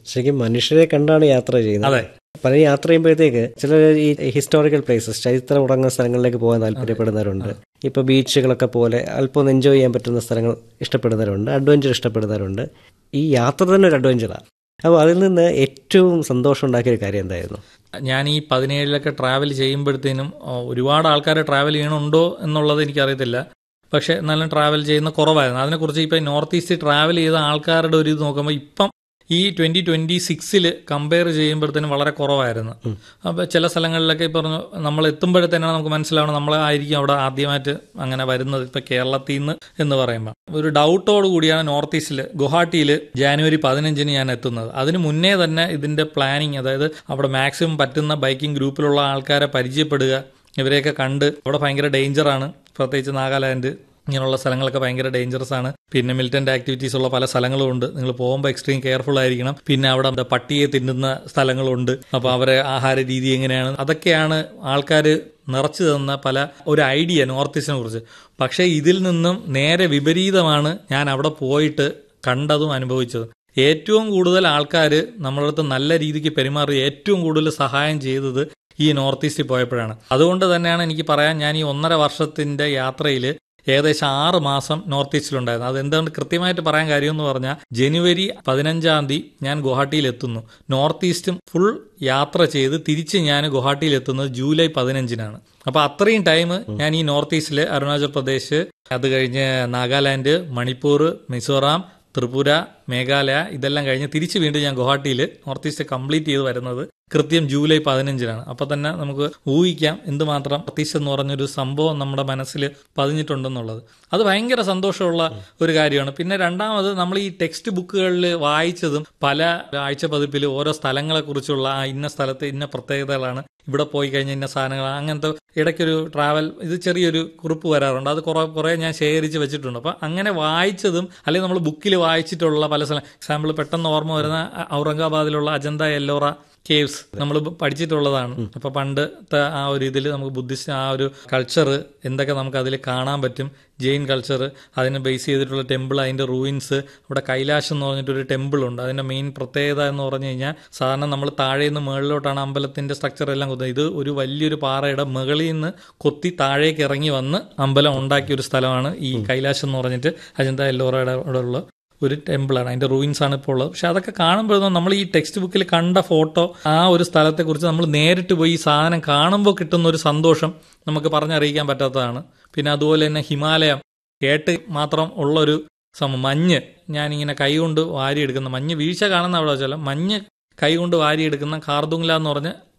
ശരിക്കും മനുഷ്യരെ കണ്ടാണ് യാത്ര ചെയ്യുന്നത് അതെ പല യാത്ര ചെയ്യുമ്പോഴത്തേക്ക് ചില ഈ ഹിസ്റ്റോറിക്കൽ പ്ലേസസ് ചരിത്രം ഉടങ്ങുന്ന സ്ഥലങ്ങളിലേക്ക് പോകാൻ താല്പര്യപ്പെടുന്നവരുണ്ട് ഇപ്പൊ ബീച്ചുകളൊക്കെ പോലെ അല്പം ഒന്ന് എൻജോയ് ചെയ്യാൻ പറ്റുന്ന സ്ഥലങ്ങൾ ഇഷ്ടപ്പെടുന്നവരുണ്ട് അഡ്വഞ്ചർ ഇഷ്ടപ്പെടുന്നവരുണ്ട് ഈ യാത്ര തന്നെ ഒരു അഡ്വഞ്ചറാണ് അപ്പോൾ അതിൽ നിന്ന് ഏറ്റവും സന്തോഷം ഉണ്ടാക്കിയ ഒരു കാര്യം എന്തായിരുന്നു ഞാൻ ഈ പതിനേഴിലൊക്കെ ട്രാവൽ ചെയ്യുമ്പോഴത്തേനും ആ, ഒരുപാട് ആൾക്കാർ ട്രാവൽ ചെയ്യണുണ്ടോ എന്നുള്ളത് എനിക്കറിയത്തില്ല പക്ഷെ എന്നാലും ട്രാവൽ ചെയ്യുന്ന കുറവായിരുന്നു അതിനെക്കുറിച്ച് ഇപ്പം നോർത്ത് ഈസ്റ്റ് ട്രാവൽ ചെയ്ത ആൾക്കാരുടെ ഒരു ഇത് നോക്കുമ്പോൾ ഇപ്പം ഈ ട്വന്റി ട്വന്റി സിക്സിൽ കമ്പയർ ചെയ്യുമ്പോഴത്തേനും വളരെ കുറവായിരുന്നു അപ്പോൾ ചില സ്ഥലങ്ങളിലൊക്കെ ഈ പറഞ്ഞു നമ്മൾ എത്തുമ്പോഴത്തേനാണ് നമുക്ക് മനസ്സിലാവണം നമ്മളായിരിക്കും അവിടെ ആദ്യമായിട്ട് അങ്ങനെ വരുന്നത് ഇപ്പം കേരളത്തിൽ നിന്ന് എന്ന് പറയുമ്പോൾ ഒരു ഡൗട്ടോട് കൂടിയാണ് നോർത്ത് ഈസ്റ്റിൽ ഗുവാഹട്ടിയിൽ ജാനുവരി പതിനഞ്ചിന് ഞാൻ എത്തുന്നത് അതിന് മുന്നേ തന്നെ ഇതിന്റെ പ്ലാനിങ് അതായത് അവിടെ മാക്സിമം പറ്റുന്ന ബൈക്കിംഗ് ഗ്രൂപ്പിലുള്ള ആൾക്കാരെ പരിചയപ്പെടുക ഇവരെയൊക്കെ കണ്ട് അവിടെ ഭയങ്കര ഡേഞ്ചറാണ് പ്രത്യേകിച്ച് നാഗാലാൻഡ് ഇങ്ങനെയുള്ള സ്ഥലങ്ങളൊക്കെ ഭയങ്കര ഡേഞ്ചറസ് ആണ് പിന്നെ മിലിറ്റന്റ് ആക്ടിവിറ്റീസ് ഉള്ള പല സ്ഥലങ്ങളും ഉണ്ട് നിങ്ങൾ പോകുമ്പോൾ എക്സ്ട്രീം കെയർഫുൾ ആയിരിക്കണം പിന്നെ അവിടെ എന്താ പട്ടിയെ തിന്നുന്ന സ്ഥലങ്ങളുണ്ട് അപ്പോൾ അവരെ ആഹാര രീതി എങ്ങനെയാണ് അതൊക്കെയാണ് ആൾക്കാർ നിറച്ചു തന്ന പല ഒരു ഐഡിയ നോർത്ത് ഈസ്റ്റിനെ കുറിച്ച് പക്ഷേ ഇതിൽ നിന്നും നേരെ വിപരീതമാണ് ഞാൻ അവിടെ പോയിട്ട് കണ്ടതും അനുഭവിച്ചതും ഏറ്റവും കൂടുതൽ ആൾക്കാർ നമ്മളെ അടുത്ത് നല്ല രീതിക്ക് പെരുമാറി ഏറ്റവും കൂടുതൽ സഹായം ചെയ്തത് ഈ നോർത്ത് ഈസ്റ്റിൽ പോയപ്പോഴാണ് അതുകൊണ്ട് തന്നെയാണ് എനിക്ക് പറയാൻ ഞാൻ ഈ ഒന്നര വർഷത്തിന്റെ യാത്രയിൽ ഏകദേശം ആറ് മാസം നോർത്ത് ഈസ്റ്റിലുണ്ടായിരുന്നു അത് എന്തുകൊണ്ട് കൃത്യമായിട്ട് പറയാൻ കാര്യം എന്ന് പറഞ്ഞാൽ ജനുവരി പതിനഞ്ചാം തീയതി ഞാൻ ഗുവാഹട്ടിയിൽ എത്തുന്നു നോർത്ത് ഈസ്റ്റും ഫുൾ യാത്ര ചെയ്ത് തിരിച്ച് ഞാൻ ഗുവാഹട്ടിയിൽ എത്തുന്നത് ജൂലൈ പതിനഞ്ചിനാണ് അപ്പൊ അത്രയും ടൈം ഞാൻ ഈ നോർത്ത് ഈസ്റ്റില് അരുണാചൽ പ്രദേശ് അത് കഴിഞ്ഞ് നാഗാലാൻഡ് മണിപ്പൂർ മിസോറാം ത്രിപുര മേഘാലയ ഇതെല്ലാം കഴിഞ്ഞ് തിരിച്ച് വീണ്ടും ഞാൻ ഗുവാഹട്ടിയിൽ നോർത്ത് ഈസ്റ്റ് കംപ്ലീറ്റ് ചെയ്ത് വരുന്നത് കൃത്യം ജൂലൈ പതിനഞ്ചിനാണ് അപ്പൊ തന്നെ നമുക്ക് ഊഹിക്കാം എന്തുമാത്രം നോർത്ത് ഈസ്റ്റ് എന്ന് പറഞ്ഞൊരു സംഭവം നമ്മുടെ മനസ്സിൽ പതിഞ്ഞിട്ടുണ്ടെന്നുള്ളത് അത് ഭയങ്കര സന്തോഷമുള്ള ഒരു കാര്യമാണ് പിന്നെ രണ്ടാമത് നമ്മൾ ഈ ടെക്സ്റ്റ് ബുക്കുകളിൽ വായിച്ചതും പല ആഴ്ച പതിപ്പിൽ ഓരോ സ്ഥലങ്ങളെ കുറിച്ചുള്ള ആ ഇന്ന സ്ഥലത്ത് ഇന്ന പ്രത്യേകതകളാണ് ഇവിടെ പോയി കഴിഞ്ഞ ഇന്ന സാധനങ്ങൾ അങ്ങനത്തെ ഇടയ്ക്കൊരു ട്രാവൽ ഇത് ചെറിയൊരു കുറിപ്പ് വരാറുണ്ട് അത് കുറെ കുറെ ഞാൻ ശേഖരിച്ച് വെച്ചിട്ടുണ്ട് അപ്പൊ അങ്ങനെ വായിച്ചതും അല്ലെങ്കിൽ നമ്മൾ ബുക്കിൽ വായിച്ചിട്ടുള്ള പല സ്ഥലം എക്സാമ്പിൾ പെട്ടെന്ന് ഓർമ്മ വരുന്ന ഔറംഗാബാദിലുള്ള അജന്ത എല്ലോറ കേവ്സ് നമ്മൾ പഠിച്ചിട്ടുള്ളതാണ് അപ്പൊ പണ്ടത്തെ ആ ഒരു ഇതിൽ നമുക്ക് ബുദ്ധിസ്റ്റ് ആ ഒരു കൾച്ചർ എന്തൊക്കെ നമുക്ക് അതിൽ കാണാൻ പറ്റും ജെയിൻ കൾച്ചർ അതിനെ ബേസ് ചെയ്തിട്ടുള്ള ടെമ്പിൾ അതിന്റെ റൂയിൻസ് അവിടെ കൈലാഷം എന്ന് പറഞ്ഞിട്ടൊരു ടെമ്പിൾ ഉണ്ട് അതിന്റെ മെയിൻ പ്രത്യേകത എന്ന് പറഞ്ഞു കഴിഞ്ഞാൽ സാധാരണ നമ്മൾ താഴെ നിന്ന് മുകളിലോട്ടാണ് അമ്പലത്തിന്റെ സ്ട്രക്ചർ എല്ലാം കൊത്തുന്നത് ഇത് ഒരു വലിയൊരു പാറയുടെ മുകളിൽ നിന്ന് കൊത്തി താഴേക്ക് ഇറങ്ങി വന്ന് അമ്പലം ഉണ്ടാക്കിയ ഒരു സ്ഥലമാണ് ഈ കൈലാഷം എന്ന് പറഞ്ഞിട്ട് അജന്ത എല്ലോറയുടെ അവിടെ ഉള്ള ഒരു ടെമ്പിളാണ് അതിന്റെ റൂയിൻസ് ആണ് ഇപ്പോൾ ഉള്ളത് പക്ഷെ അതൊക്കെ കാണുമ്പോഴൊന്നും നമ്മൾ ഈ ടെക്സ്റ്റ് ബുക്കിൽ കണ്ട ഫോട്ടോ ആ ഒരു സ്ഥലത്തെക്കുറിച്ച് നമ്മൾ നേരിട്ട് പോയി ഈ സാധനം കാണുമ്പോൾ കിട്ടുന്ന ഒരു സന്തോഷം നമുക്ക് പറഞ്ഞറിയിക്കാൻ പറ്റാത്തതാണ് പിന്നെ അതുപോലെ തന്നെ ഹിമാലയം കേട്ട് മാത്രം ഉള്ളൊരു സംഭവം മഞ്ഞ് ഞാനിങ്ങനെ കൈ കൊണ്ട് വാരിയെടുക്കുന്ന മഞ്ഞ് വീഴ്ച കാണുന്ന അവിടെ വെച്ചാൽ മഞ്ഞ് കൈ കൊണ്ട് വാരിയെടുക്കുന്ന കാർദുങ്ല എന്ന് പറഞ്ഞ